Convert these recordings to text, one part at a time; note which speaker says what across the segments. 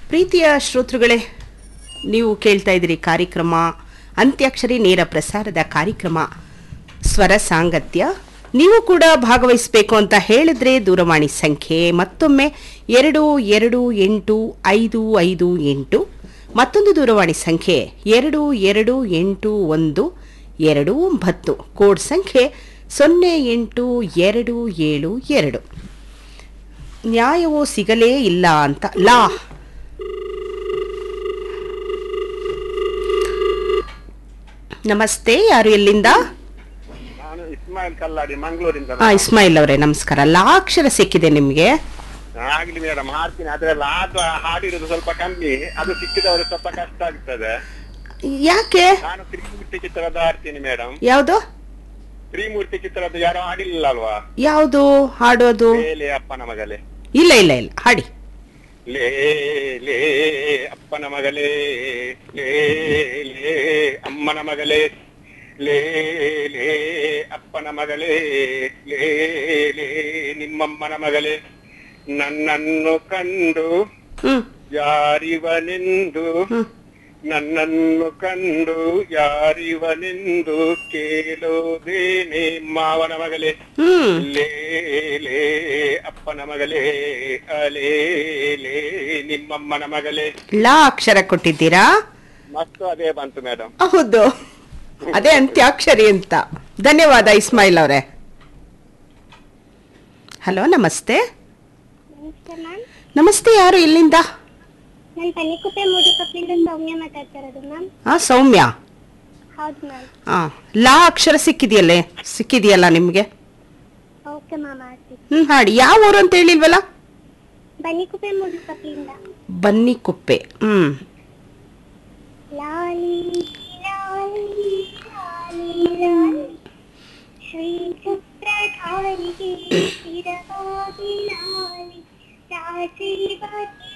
Speaker 1: ಪ್ರೀತಿಯ ಶ್ರೋತೃಗಳೇ ನೀವು ಕೇಳ್ತಾ ಇದ್ದೀರಿ ಕಾರ್ಯಕ್ರಮ ಅಂತ್ಯಾಕ್ಷರಿ ನೇರ ಪ್ರಸಾರದ ಕಾರ್ಯಕ್ರಮ ಸ್ವರ ಸಾಂಗತ್ಯ ನೀವು ಕೂಡ ಭಾಗವಹಿಸಬೇಕು ಅಂತ ಹೇಳಿದ್ರೆ ದೂರವಾಣಿ ಸಂಖ್ಯೆ ಮತ್ತೊಮ್ಮೆ ಎರಡು ಎರಡು ಎಂಟು ಐದು ಐದು ಎಂಟು ಮತ್ತೊಂದು ದೂರವಾಣಿ ಸಂಖ್ಯೆ ಎರಡು ಎರಡು ಎಂಟು ಒಂದು ಎರಡು ಒಂಬತ್ತು ಕೋಡ್ ಸಂಖ್ಯೆ ಸೊನ್ನೆ ಎಂಟು ಎರಡು ಏಳು ಎರಡು ನ್ಯಾಯವು ಸಿಗಲೇ ಇಲ್ಲ ಅಂತ ಲಾ ನಮಸ್ತೆ ಯಾರು ಎಲ್ಲಿಂದ
Speaker 2: ನಾನು ಇಸ್ಮಾಯಿಲ್ ಕಲ್ಲಾಡಿ ಮಂಗಳೂರಿಂದ
Speaker 1: ಹಾ ಇಸ್ಮಾಯಿಲ್ ಅವರೇ ನಮಸ್ಕಾರ ಲಾ ಅಕ್ಷರ ಸಿಕ್ಕಿದೆ ನಿಮಗೆ
Speaker 2: ಆಗ್ಲಿ ಮೇಡಮ್ ಹಾಡ್ತೀನಿ ಅದ್ರಲ್ಲಿ ಆತ ಹಾಡಿರೋದು ಸ್ವಲ್ಪ ಕಮ್ಮಿ ಅದು ಸಿಕ್ಕಿದವರು ಸ್ವಲ್ಪ ಕಷ್ಟ ಆಗ್ತದೆ
Speaker 1: ಯಾಕೆ
Speaker 2: ನಾನು ತ್ರಿಮೂರ್ತಿ ಚಿತ್ರದ ಹಾಡ್ತೀನಿ ಮೇಡಮ್
Speaker 1: ಯಾವುದು
Speaker 2: ತ್ರಿಮೂರ್ತಿ ಚಿತ್ರದ ಯಾರೋ ಹಾಡಿಲ್ಲ ಅಲ್ವಾ
Speaker 1: ಯಾವುದು ಹಾಡೋದು
Speaker 2: ಲೇ ಅಪ್ಪನ ಮಗಲೇ
Speaker 1: ಇಲ್ಲ ಇಲ್ಲ ಇಲ್ಲ ಹಾಡಿ
Speaker 2: ಲೇ ಲೇ ಅಪ್ಪನ ಮಗಲೇ ಲೇ ಲೇ ಅಮ್ಮನ ಮಗಲೇ ಲೇ ಲೇ ಅಪ್ಪನ ಮಗಳೇ ಲೇ ಲೇ ನಿಮ್ಮಮ್ಮನ ಮಗಳೇ ನನ್ನನ್ನು ಕಂಡು
Speaker 1: ಹ್ಮ್
Speaker 2: ಯಾರಿವನೆಂದು
Speaker 1: ಹ್ಮ್
Speaker 2: ನನ್ನನ್ನು ಕಂಡು ಯಾರಿವನೆಂದು ಕೇಳೋದೇನೆ ಮಾವನ ಮಗಳೇ
Speaker 1: ಹ್ಮ್
Speaker 2: ಲೇ ಲೇ ಅಪ್ಪನ ಮಗಳೇ ಅಲೇ ಲೇ ನಿಮ್ಮಮ್ಮನ ಮಗಳೇ
Speaker 1: ಲಾ ಅಕ್ಷರ ಕೊಟ್ಟಿದ್ದೀರಾ
Speaker 2: ಮತ್ತು ಅದೇ ಬಂತು ಮೇಡಮ್
Speaker 1: ಹೌದು ಅದೇ ಅಂತ್ಯಾಕ್ಷರಿ ಅಂತ ಧನ್ಯವಾದ ಇಸ್ಮಾಯಿಲ್ ಅವರೇ ಹಲೋ ನಮಸ್ತೆ
Speaker 3: ನಮಸ್ತೆ ಮ್ಯಾಮ್
Speaker 1: ನಮಸ್ತೆ ಯಾರು ಎಲ್ಲಿಂದ
Speaker 3: ನಾನು ಪನಿಕುಪ್ಪೆ ಮೂಡುಕಪ್ಪಿಂದ ಸೌಮ್ಯ ಮಾತಾಡ್ತಾ ಇರೋದು ಮ್ಯಾಮ್
Speaker 1: ಹಾ ಸೌಮ್ಯ
Speaker 3: ಹೌದು ಮ್ಯಾಮ್
Speaker 1: ಹಾ ಲಾ ಅಕ್ಷರ ಸಿಕ್ಕಿದೆಯಲ್ಲೇ ಸಿಕ್ಕಿದೆಯಲ್ಲ ನಿಮಗೆ
Speaker 3: ಓಕೆ ಮ್ಯಾಮ್ ಆಡ್ತೀನಿ
Speaker 1: ಹ್ಮ್ ಹಾಡಿ ಯಾವ ಊರು ಅಂತ ಹೇಳಿಲ್ವಲ್ಲ
Speaker 3: ಬನ್ನಿಕುಪ್ಪೆ ಮೂಡುಕಪ್ಪಿಂದ
Speaker 1: ಬನ್ನಿಕುಪ್ಪೆ ಹ್ಮ್
Speaker 3: ಲಾಲಿ ಲಾಲಿ ಲಾಲಿ ಲಾಲಿ ಶ್ರೀ ಚಕ್ರಧಾರಿಗೆ ಸ್ಥಿರವಾಗಿ ಲಾಲಿ ರಾಜೀವತಿ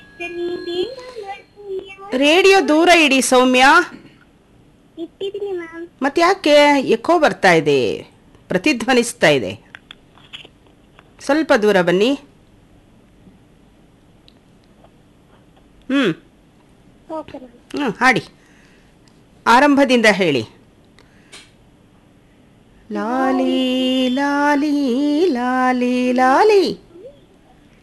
Speaker 1: ರೇಡಿಯೋ ದೂರ ಇಡಿ ಸೌಮ್ಯ
Speaker 3: ಇಟ್ಟಿದ್ದೀನಿ ಮ್ಯಾಮ್
Speaker 1: ಮತ್ತೆ ಯಾಕೆ ಎಕೋ ಬರ್ತಾ ಇದೆ ಪ್ರತಿಧ್ವನಿಸ್ತಾ ಇದೆ ಸ್ವಲ್ಪ ದೂರ ಬನ್ನಿ ಹ್ಮ್
Speaker 3: ಓಕೆ ಮ್ಯಾಮ್
Speaker 1: ಹ್ಮ್ ಹಾಡಿ ಆರಂಭದಿಂದ ಹೇಳಿ ಲಾಲಿ ಲಾಲಿ ಲಾಲಿ ಲಾಲಿ